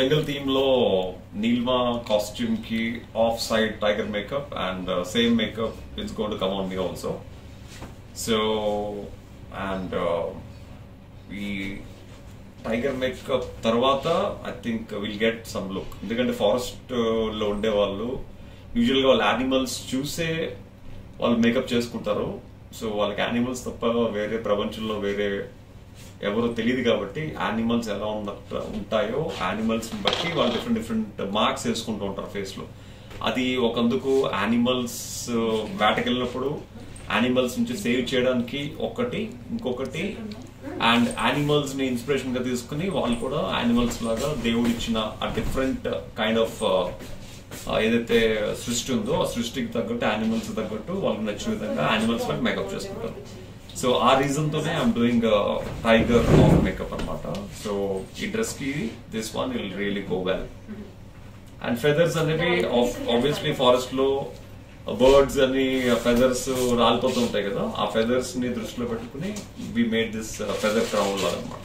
జంగల్ theme లో నీల్మా costume కి half side tiger makeup and same makeup it's gonna come on me also so and ఈ tiger makeup తర్వాత I think will get some look ఎందుకంటే forest లో ఉండే వాళ్ళు యూజువల్ గా వాళ్ళ యానిమల్స్ చూసే వాళ్ళు మేకప్ చేసుకుంటారు సో వాళ్ళకి యానిమల్స్ తప్ప వేరే ప్రపంచంలో వేరే ఎవరు తెలియదు కాబట్టి యానిమల్స్ ఎలా ఉన్నట్టు ఉంటాయో యానిమల్స్ బట్టి వాళ్ళు డిఫరెంట్ డిఫరెంట్ మార్క్స్ వేసుకుంటూ ఉంటారు ఫేస్ లో అది ఒకందుకు యానిమల్స్ వేటకెళ్ళినప్పుడు యానిమల్స్ నుంచి సేవ్ చేయడానికి ఒకటి ఇంకొకటి అండ్ యానిమల్స్ ని ఇన్స్పిరేషన్ గా తీసుకుని వాళ్ళు కూడా యానిమల్స్ లాగా దేవుడు ఇచ్చిన ఆ డిఫరెంట్ కైండ్ ఆఫ్ ఏదైతే సృష్టి ఉందో ఆ సృష్టికి తగ్గట్టు యానిమల్స్ తగ్గట్టు వాళ్ళకి నచ్చిన విధంగా యానిమల్స్ లాగా మేకప్ చేసుకుంటారు సో ఆ రీజన్ తోనే I'm doing tiger half makeup అనమాట సో ఈ డ్రెస్ కి this one will really go well and feathers అనేవి ఆబ్వియస్లీ ఫారెస్ట్ లో బర్డ్స్ అని ఫెదర్స్ రాలిపోతూ ఉంటాయి కదా ఆ ఫెదర్స్ ని దృష్టిలో పెట్టుకుని we made this feather crown లాగా అనమాట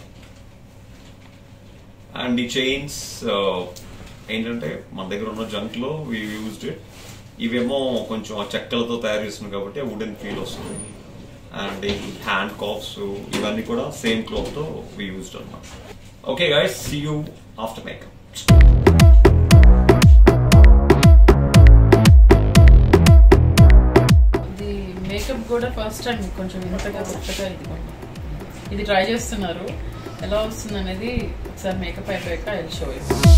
అండ్ ఈ చైన్స్ ఏంటంటే మన దగ్గర ఉన్న జంక్ లో వి యూజ్డ్ ఇట్ ఇవేమో కొంచెం ఆ చెక్కలతో తయారు చేస్తున్నాం కాబట్టి వుడెన్ ఫీల్ వస్తుంది అండ్ ఈ హ్యాండ్ కాప్స్ ఇవన్నీ కూడా సేమ్ క్లాత్ తో వి యూజ్డ్ అనమాట okay guys see you after makeup ఇది మేకప్ కూడా ఫస్ట్ టైం కొంచెం ఇంతగా కొత్తగా ఇది కూడా. ఇది ట్రై చేస్తున్నారు ఎలా వస్తుంది అనేది ఒకసారి మేకప్ అయిపోయాక ఐ షో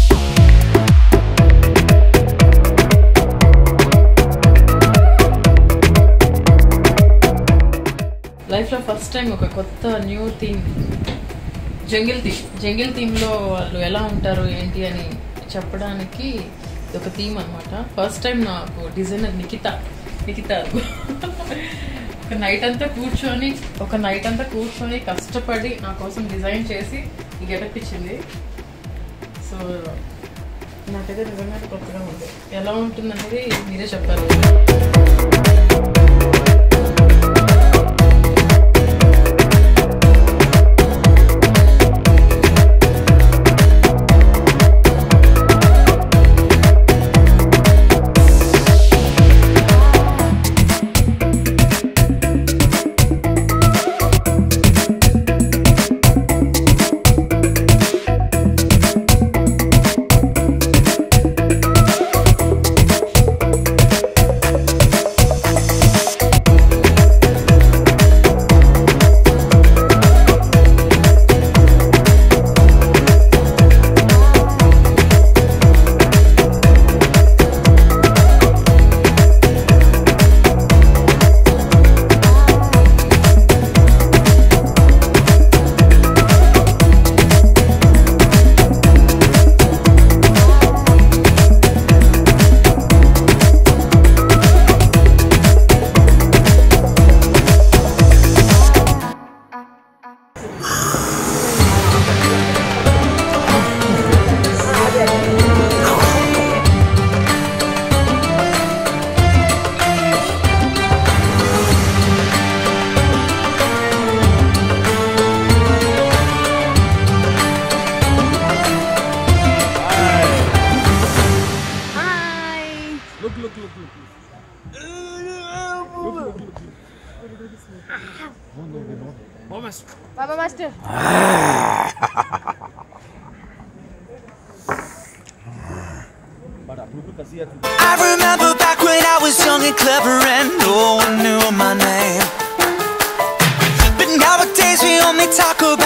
లైఫ్లో ఫస్ట్ టైం ఒక కొత్త new theme jungle theme jungle థీమ్లో వాళ్ళు ఎలా ఉంటారు ఏంటి అని చెప్పడానికి ఇది ఒక థీమ్ అనమాట ఫస్ట్ టైం నాకు డిజైనర్ నిఖిత నిఖిత ఒక నైట్ అంతా కూర్చొని ఒక నైట్ అంతా కూర్చొని కష్టపడి నా కోసం డిజైన్ చేసి ఈ గెటప్ ఇచ్చింది సో నాకైతే నిజంగా కొత్తగా ఉంది ఎలా ఉంటుంది అనేది మీరే చెప్పాలి Baba Master. I remember back when I was young and clever and no one knew my name. But nowadays we only talk